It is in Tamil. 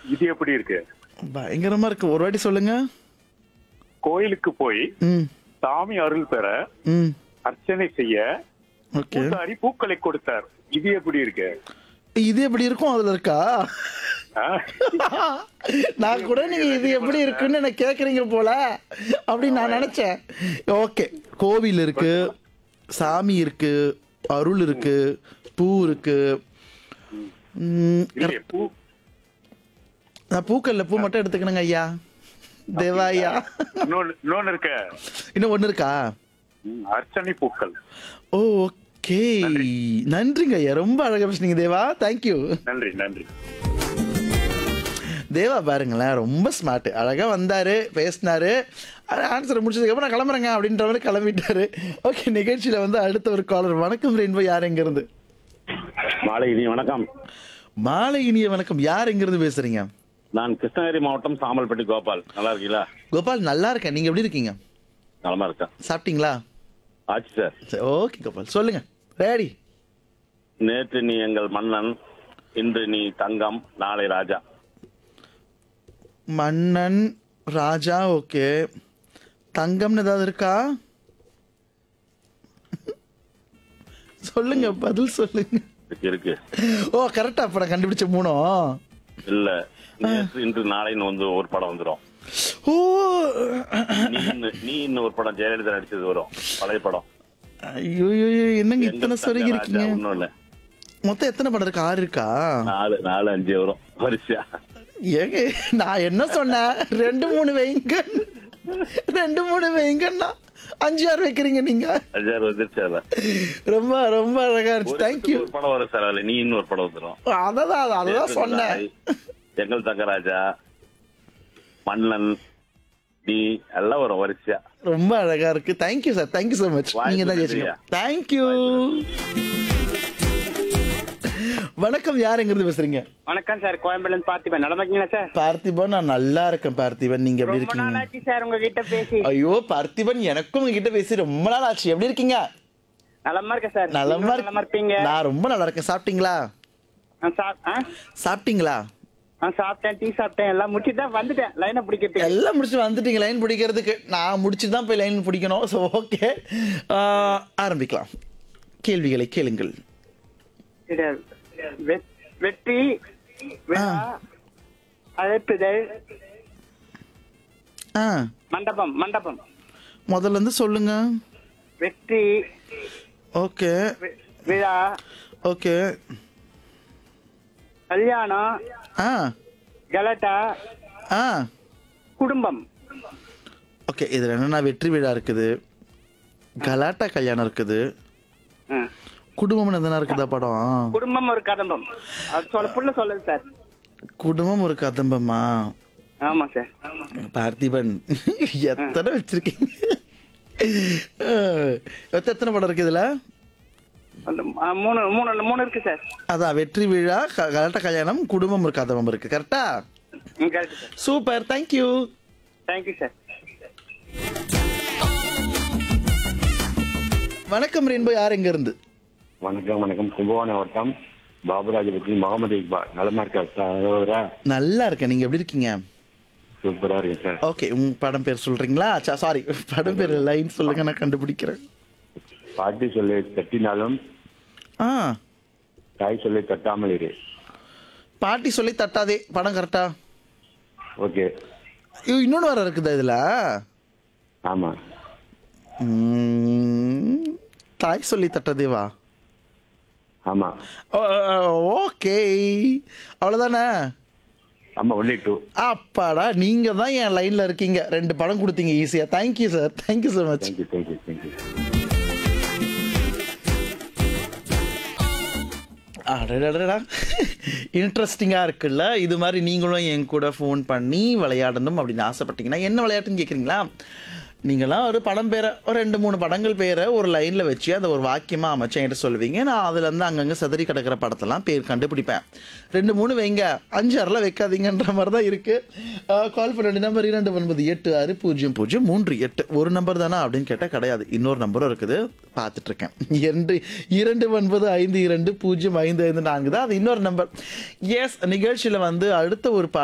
இது எப்படி இருக்கு பயங்கரமா இருக்கு ஒரு வாட்டி சொல்லுங்க கோயிலுக்கு போய் ம் சாமி அருள் பெற ம் அர்ச்சனை செய்ய ஓகே பூசாரி பூக்களை கொடுத்தார் இது எப்படி இருக்கு இது எப்படி இருக்கும் அதுல இருக்கா ஆ? நான் கூட நீங்க இது எப்படி இருக்குன்னு என்ன கேக்குறீங்க போல அப்படின்னு நான் நினைச்சேன் ஓகே கோவில் இருக்கு சாமி இருக்கு அருள் இருக்கு பூ இருக்கு ம், இல்லையே, பூ நான் பூக்கள்ல பூ மட்டும் எடுத்துக்கணுங்க ஐயா தேவா ஐயா இன்னொன்னு இன்னொன்னு இருக்க இன்னும் ஒண்ணு இருக்கா ம், அர்ச்சனை பூக்கள் ஓ ஓகே நன்றிங்க ஐயா ரொம்ப அழகா பேசுனீங்க தேவா தேங்க்யூ நன்றி நன்றி தேவா பாருங்களேன் ரொம்ப ஸ்மார்ட் அழகா வந்தாரு பேசினாரு ஆன்சர் முடிச்சதுக்கப்புறம் நான் கிளம்புறேங்க அப்படின்ற மாதிரி கிளம்பிட்டாரு ஓகே நிகழ்ச்சியில வந்து அடுத்த ஒரு காலர் வணக்கம் ரெயின்போ யார் எங்க இருந்து மாலை இனி வணக்கம் மாலை இனிய வணக்கம் யார் எங்க இருந்து பேசுறீங்க நான் கிருஷ்ணகிரி மாவட்டம் சாமல்பட்டி கோபால் நல்லா இருக்கீங்களா கோபால் நல்லா இருக்கேன் நீங்க எப்படி இருக்கீங்க நலமா இருக்கேன் சாப்பிட்டீங்களா ஆச்சு சார் சரி ஓகே கோபால் சொல்லுங்க ரெடி நேற்று நீ எங்கள் மன்னன் இன்று நீ தங்கம் நாளை ராஜா மன்னன் ராஜா ஓகே தங்கம்னு ஏதாவது இருக்கா சொல்லுங்க பதில் சொல்லுங்க இருக்கு, இருக்கு ஓ கரெக்டா அப்ப நான் கண்டுபிடிச்ச மூணும் இல்ல நேற்று இன்று நாளைன்னு வந்து ஒரு படம் வந்துரும் ஓ நீ இன்னும் நீ இன்னும் ஒரு படம் ஜெயலலிதா நடிச்சது வரும் பழைய படம் ஐயோ ஐயோ, ஐயோ, என்னங்க எங்கள் இத்தனை தங்க சொருகி ராஜா, இருக்கீங்க ஒண்ணும் இல்ல மொத்தம் எத்தனை படம் இருக்கு ஆறு இருக்கா நாலு நாலு அஞ்சு வரும் வரிசையா ஏங்க நான் என்ன சொன்னேன் ரெண்டு மூணு வைங்க ரெண்டு மூணு வைங்கன்னா அஞ்சு ஆறு வைக்கிறீங்க நீங்க அஞ்சாறு வந்துருச்சு அதுல ரொம்ப ரொம்ப அழகா இருந்துச்சு ஒரு தேங்க்யூ ஒரு படம் வரும் சார் அதுல நீ இன்னும் ஒரு படம் வந்துரும் அததான் அததான் சொன்னேன் எங்கள் தங்கராஜா மன்னன் நீ எல்லாம் வரும் வரிசையா ரொம்ப அழகா இருக்கு thank you sir thank you so much வாய்ப்பு நீங்க தான் நன்றியா. ஜெயிச்சீங்க தேங்க்யூ வணக்கம் யார் எங்க இருந்து பேசுறீங்க வணக்கம் சார் கோயம்பேடுல இருந்து பார்த்திபன் நலமா இருக்கீங்களா சார் பார்த்திபன் நான் நல்லா இருக்கேன் பார்த்திபன் நீங்க எப்படி ரொம்ப இருக்கீங்க நாள் ஆச்சு சார் உங்ககிட்ட பேசி ஐயோ பார்த்திபன் எனக்கும் உங்ககிட்ட பேசி ரொம்ப நாள் ஆச்சு எப்படி இருக்கீங்க நலமா இருக்கேன் சார் நலமா நீங்களும் நலமா இருப்பீங்க இருக்கு நான் ரொம்ப நல்லா இருக்கேன் சாப்பிட்டீங்களா ஆ, சாப்- ஆ? சாப்பிட்டீங்களா ஆ, சாப்பிட்டேன் டீ சாப்பிட்டேன் எல்லாம் முடிச்சுட்டு தான் வந்துட்டேன் லைனை பிடிக்கிறதுக்கு எல்லாம் முடிச்சு வந்துட்டீங்க லைன் பிடிக்கிறதுக்கு நான் முடிச்சுட்டு தான் போய் லைன் பிடிக்கணும் ஸோ ஓகே ஆரம்பிக்கலாம் கேள்விகளை கேளுங்கள் இது, வெ- வெற்றி விழா அழைப்புதல் ஆ மண்டபம் மண்டபம் முதல்ல இருந்து சொல்லுங்க வெற்றி ஓகே வி- விழா ஓகே கல்யாணம் ஆ கலட்டா ஆ குடும்பம் ஓகே இதில் என்னன்னா வெற்றி விழா இருக்குது கலாட்டா கல்யாணம் இருக்குது ஆ. குடும்பம்னு எதனா இருக்குதா படம் குடும்பம் ஒரு கதம்பம் அது சொல்ல புள்ள சொல்லுது சார் குடும்பம் ஒரு கதம்பமா ஆமா சார் பார்த்திபன் எத்தனை வச்சிருக்கீங்க அஹ், மொத்தம் எத்தனை படம் இருக்கு இதுல அந்த, ஆ, மூணு மூணு மூணு இருக்கு சார் அதான் வெற்றி விழா க- கலாட்டா கல்யாணம் குடும்பம் ஒரு கதம்பம் இருக்கு கரெக்டா correct sir super thank you thank you sir வணக்கம் ரெயின்போ யார் எங்க இருந்து வணக்கம் வணக்கம் கும்பகோணம் வட்டம் பாபுராஜ் பற்றி முகமது இக்பால் நலமா இருக்கா சகோதரா நல்லா இருக்கேன் நீங்க எப்படி இருக்கீங்க சூப்பரா இருக்கு சார் ஓகே உங்க படம் பேர் சொல்றீங்களா சாரி படம் பேர் லைன் சொல்லுங்க நான் கண்டுபிடிக்கிறேன் பாட்டி சொல்லி தட்டினாலும் ஆ தாய் சொல்லி தட்டாமல் இரு பாட்டி சொல்லி தட்டாதே படம் கரெக்டா ஓகே ஐயோ இன்னொன்று வர இருக்குதா இதுல ஆமா ம், தாய் சொல்லி தட்டதேவா ஆமா ஓகே அவ்வளோதானே ஆமா ஒன்லி டூ அப்பாடா நீங்க தான் என் லைன்ல இருக்கீங்க ரெண்டு படம் கொடுத்தீங்க ஈஸியா thank you sir thank you so much thank you thank you thank you அடடடடா இன்ட்ரெஸ்டிங்காக இருக்குல்ல இது மாதிரி நீங்களும் என் கூட ஃபோன் பண்ணி விளையாடணும் அப்படின்னு ஆசைப்பட்டீங்கன்னா என்ன விளையாட்டுன்னு கேட்குறீங்களா நீங்களாம் ஒரு படம் பேரை ஒரு ரெண்டு மூணு படங்கள் பேரை ஒரு லைனில் வச்சு அதை ஒரு வாக்கியமாக அமைச்சு என்கிட்ட சொல்லுவீங்க நான் அதுலேருந்து அங்கங்கே செதறி கிடக்கிற படத்தெல்லாம் பேர் கண்டுபிடிப்பேன் ரெண்டு மூணு வைங்க அஞ்சு ஆறுலாம் வைக்காதீங்கன்ற மாதிரி தான் இருக்குது கால் பண்ண வேண்டிய நம்பர் இரண்டு ஒன்பது எட்டு ஆறு பூஜ்ஜியம் பூஜ்ஜியம் மூன்று எட்டு ஒரு நம்பர் தானா அப்படின்னு கேட்டால் கிடையாது இன்னொரு நம்பரும் இருக்குது பார்த்துட்ருக்கேன் இரண்டு இரண்டு ஒன்பது ஐந்து இரண்டு பூஜ்ஜியம் ஐந்து ஐந்து நான்கு தான் அது இன்னொரு நம்பர் எஸ் நிகழ்ச்சியில் வந்து அடுத்த ஒரு பா